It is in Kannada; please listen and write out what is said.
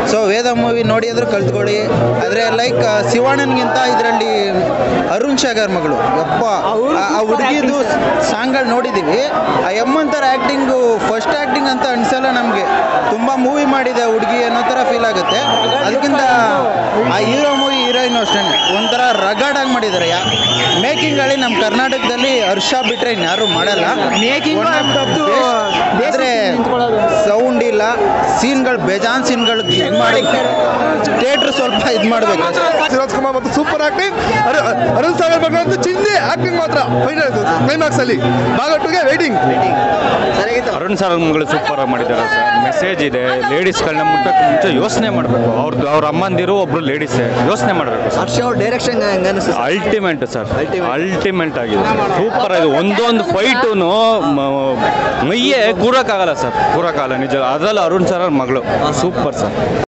ಸೊ ವೇದ ಮೂವಿ ನೋಡಿ ಆದ್ರೂ ಕಲ್ತ್ಕೊಳ್ಳಿ ಆದರೆ ಲೈಕ್ ಶಿವಣ್ಣನಿಗಿಂತ ಇದರಲ್ಲಿ ಅರುಣ್ ಶೇಖರ್ ಮಗಳು ಯಪ್ಪ ಆ- ಆ ಹುಡುಗಿದು ಸಾಂಗ್ಗಳು ನೋಡಿದ್ದೀವಿ ಆ ಎಮ್ಮಂತರ ಆ್ಯಕ್ಟಿಂಗು ಫಸ್ಟ್ ಆ್ಯಕ್ಟಿಂಗ್ ಅಂತ ಅನ್ಸಲ್ಲ ನಮಗೆ ತುಂಬ ಮೂವಿ ಮಾಡಿದೆ ಹುಡುಗಿ ಅನ್ನೋ ಥರ ಫೀಲ್ ಆಗುತ್ತೆ ಅದಕ್ಕಿಂತ ಆ ಹೀರೋ ಮೂವಿ ಹೀರೋಯಿನ್ ಅಷ್ಟೇ ಒಂಥರ ರಗಡ್ ಆಗಿ ಮಾಡಿದ್ದಾರೆ ಯಾ ಮೇಕಿಂಗಲ್ಲಿ ನಮ್ಮ ಕರ್ನಾಟಕದಲ್ಲಿ ಹರ್ಷ ಬಿಟ್ರೆ ಇನ್ಯಾರು ಮಾಡಲ್ಲ Making One of the ಅದು best. basic ಆದ್ರೆ ನಿಂತ್ಕೊಳ್ಳೋದು. ಸೌಂಡ್ ಇಲ್ಲ ಸೀನ್ಗಳು ಬೇಜಾನ್ ಸೀನ್ಗಳು ಇದು ಮಾಡಿ ಥಿಯೇಟ್ರ್ ಸ್ವಲ್ಪ ಇದು ಮಾಡಬೇಕು ಶಿವರಾಜ್ ಕುಮಾರ್ ಮತ್ತು ಸೂಪರ್ ಆಕ್ಟಿಂಗ್ ಅರುಣ್ ಸಾಗರ್ ಬಗ್ಗೆ ಅಂತೂ ಚಿಂದಿ ಆಕ್ಟಿಂಗ್ ಮಾತ್ರ ಕ್ಲೈಮ್ಯಾಕ್ಸ್ ಅಲ್ಲಿ ಬಾಗಟ್ಟಿಗೆ ವೈಟಿಂಗ್ ಅರುಣ್ ಸರ್ ಮಗಳು ಸೂಪರ್ ಆಗಿ ಮಾಡಿದ್ದಾರೆ ಸರ್ ಮೆಸೇಜ್ ಇದೆ ಲೇಡೀಸ್ಗಳನ್ನ ಮುಟ್ಟಕ್ಕೆ ಮುಂಚೆ ಯೋಚನೆ ಮಾಡಬೇಕು ಅವ್ರದ್ದು ಅವ್ರ ಅಮ್ಮಂದಿರು ಒಬ್ರು ಲೇಡೀಸೇ ಯೋಚನೆ ಮಾಡಬೇಕು ಸರ್ ಹರ್ಷ ಅವ್ರ ಡೈರೆಕ್ಷನ್ ಹೆಂಗ ಅನಿಸ್ತು ಅಲ್ಟಿಮೇಟ್ ಸರ್ ಅಲ್ಟಿಮೇಟ್ ಆಗಿದೆ ಸೂಪರ್ ಆಗಿದೆ ಒಂದೊಂದು ಫೈಟು ಮೈಯೇ ಕೂರಕ್ಕಾಗಲ್ಲ ಸರ್ ಕೂರಕ್ಕಾಗಲ್ಲ ನಿಜ ಅದರಲ್ಲೂ ಅರುಣ್ ಸರ್ ಅವ್ರ ಮಗಳು ಸೂಪರ್ ಸರ್